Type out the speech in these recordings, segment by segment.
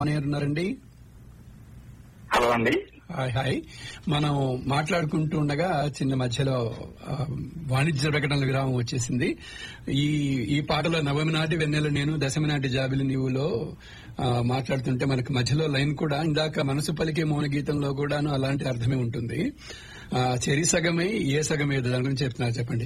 Honour ఉన్నారండి hello అండి hi hi మనం మాట్లాడుకుంటూ ఉండగా చిన్న మధ్యలో ఆ, వాణిజ్య ప్రకటనల విరామం వచ్చేసింది ఈ ఈ పాటలో నవమి నాటి వెన్నెల నేను దశమి నాటి జాబిలి నీవులో ఆ, మాట్లాడుతుంటే మనకు మధ్యలో లైన్ కూడా ఇందాక మనసు పలికే మౌన గీతంలో కూడాను అలాంటి అర్థమే ఉంటుంది ఆ, చెరి సగమై ఏ సగం ఏదో దాని గురించి చెప్తున్నారు చెప్పండి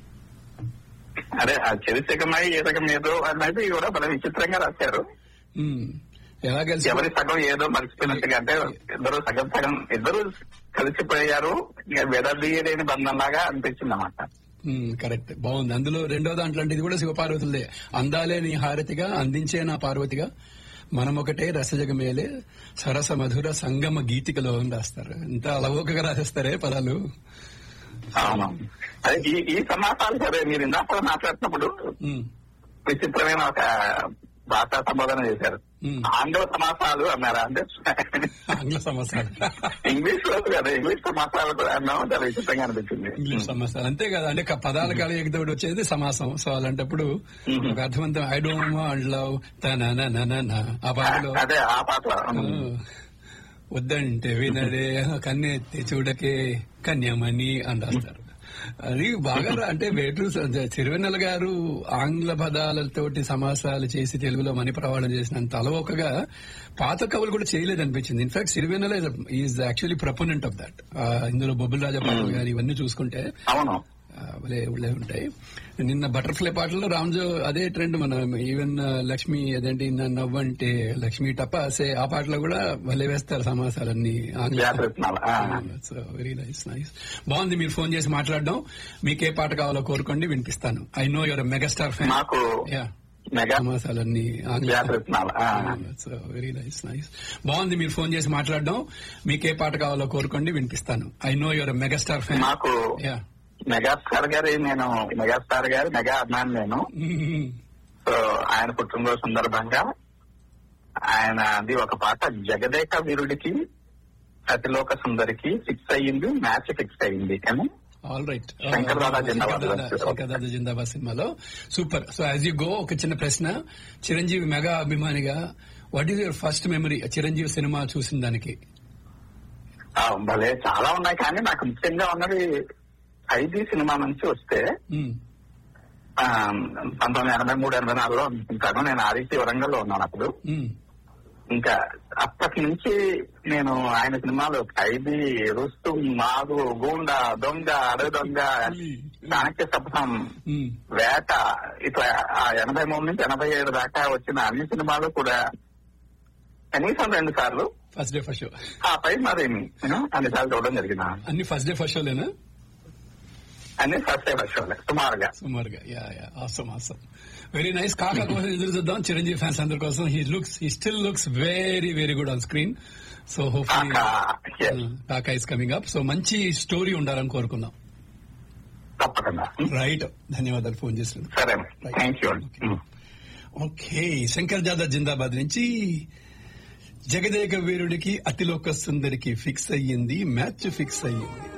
అదే ఆ చరిత్రకమై ఏ రకం ఏదో అనేది కూడా భలే విచిత్రంగా రాశారు ఉమ్, ఎలా కలిసి ఎవరి సగం ఏదో మర్చిపోయినట్టుగా అంటే ఇద్దరు సగం సగం ఇద్దరు కలిసిపోయారు ఇక విడదీయలేని బంధం లాగా అనిపించింది అన్నమాట ఉమ్, కరెక్ట్ బాగుంది అందులో రెండో దాంట్లో అంటే ఇది కూడా శివపార్వతులదే అందాలే నీ హారతిగా అందించే నా పార్వతిగా మనమొకటే రసజగమేలే సరస మధుర సంగమ గీతికలో అని రాస్తారు ఇంత అలవోకగా రాసేస్తారే పదాలు అవును అదే ఈ ఈ సమాసాలు సరే మీరు ఇందాక మాట్లాడుతున్నప్పుడు ఉమ్, విచిత్రమైన ఒక భాషా సంబోధన చేశారు ఉమ్. ఆంగ్ల సమాసాలు అన్నారా అంటే ఆంగ్ల సమస్యలు ఇంగ్లీష్ లో కదా ఇంగ్లీష్ సమాసాలు అన్నాం చాలా విచిత్రంగా అనిపించింది ఇంగ్లీష్ సమస్యలు అంతే కదా అంటే క- పదాల కలయికతోటి వచ్చేది సమాసం సో అలాంటిప్పుడు మ్మ్. ఒక అర్థవంతం ఐ డోంట్ వాంట్ లవ్ తన ఆ పాటలో అదే ఆ పాట ఆ, వద్దంటే వినరే కన్నెత్తి చూడకే కన్యామణి అని రాస్తారు అది బాగా రా- అంటే వేటూరు చిరువెన్నెల గారు ఆంగ్ల పదాలతోటి సమాసాలు చేసి తెలుగులో మణి ప్రవాళం చేసినంత అలవోకగా పాత కవులు కూడా చేయలేదు అనిపించింది in fact Sirivennela is actually proponent of that ఇందులో బొబ్బుల రాజా పాటలు కానీ ఇవన్నీ చూసుకుంటే అవును ఆ, భలే భలే ఉంటాయి నిన్న బటర్ఫ్లై పాటల్లో రామ్జో అదే ట్రెండ్ మన ఈవెన్ లక్ష్మి అదేంటి నా నవ్వంటే లక్ష్మి టపాసే ఆ పాటలో కూడా భలే వేస్తారు సమాసాలన్నీ జాగ్రత్తనాలు వెరీ నైస్ నైస్ బాగుంది మీరు ఫోన్ చేసి మాట్లాడడం మీకు ఏ పాట కావాలో కోరుకోండి వినిపిస్తాను I know your megastar fan మాకు యా మెగా సమాసాలన్నీ జాగ్రత్తనాలు వెరీ నైస్ నైస్ బాగుంది మీరు ఫోన్ చేసి మాట్లాడడం మీకు ఏ పాట కావాలో కోరుకోండి వినిపిస్తాను I know your megastar fan మాకు యా మెగాస్టార్ గారి నేను మెగాస్టార్ గారి మెగా అభిమాని నేను సో ఆయన పుట్టినరోజు సందర్భంగా ఆయన అది ఒక పాట జగదేక వీరుడికి అతిలోక సుందరికి ఫిక్స్ అయ్యింది మ్యాచ్ ఫిక్స్ అయ్యింది అని ఆల్ రైట్ శంకర్ దాదా జిందాబాద్. శంకర్ దాదా జిందాబాద్ సినిమాలో super so as you go ఒక చిన్న ప్రశ్న చిరంజీవి మెగా అభిమానిగా what is your first memory Chiranjeevi సినిమా చూసిన దానికి ఆ, భలే చాలా ఉన్నాయి కానీ నాకు ముఖ్యంగా ఉన్నది ఖైదీ సినిమా నుంచి వస్తే మ్మ్. ఆ, పంతొమ్మిది వందల ఎనభై మూడు ఎనభై నాలుగులో అనుకుంటాను నేను ఆదిత్య వరంగల్లో ఉన్నాను అప్పుడు మ్మ్. ఇంకా అప్పటి నుంచి నేను ఆయన సినిమాలు ఖైదీ రుస్తు మాగు గూండా దొంగ అడవి దొంగ చాణక్య శబ్దం మ్మ్. వేట ఇట్లా ఆ ఎనభై మూడు నుంచి ఎనభై ఏడు దాకా వచ్చిన అన్ని సినిమాలు కూడా కనీసం రెండు సార్లు ఫస్ట్ డే ఫస్ట్ షో ఆ పై మరి నేను అన్ని సార్లు చూడడం జరిగింది అన్ని ఫస్ట్ డే ఫస్ట్ షోలేనా అన్ని ఫస్ట్ టైం వచ్చేవాళ్ళే సుమారుగా సుమారుగా yeah yeah awesome awesome very nice కాకా కోసం ఎదురు చూద్దాం చిరంజీవి ఫ్యాన్స్ అందరి కోసం he looks he still looks very very good on screen so hopefully కాకా yes, కాకా ఇస్ కమింగ్ అప్ సో మంచి స్టోరీ ఉండాలని కోరుకుందాం తప్పకుండా రైట్ ధన్యవాదాలు ఫోన్ చేసినందుకు సరే thank you okay Shankar Jadhav Zindabad నుంచి జగదేక వీరుడికి అతిలోక సుందరికి ఫిక్స్ అయ్యింది మ్యాచ్ ఫిక్స్ అయ్యింది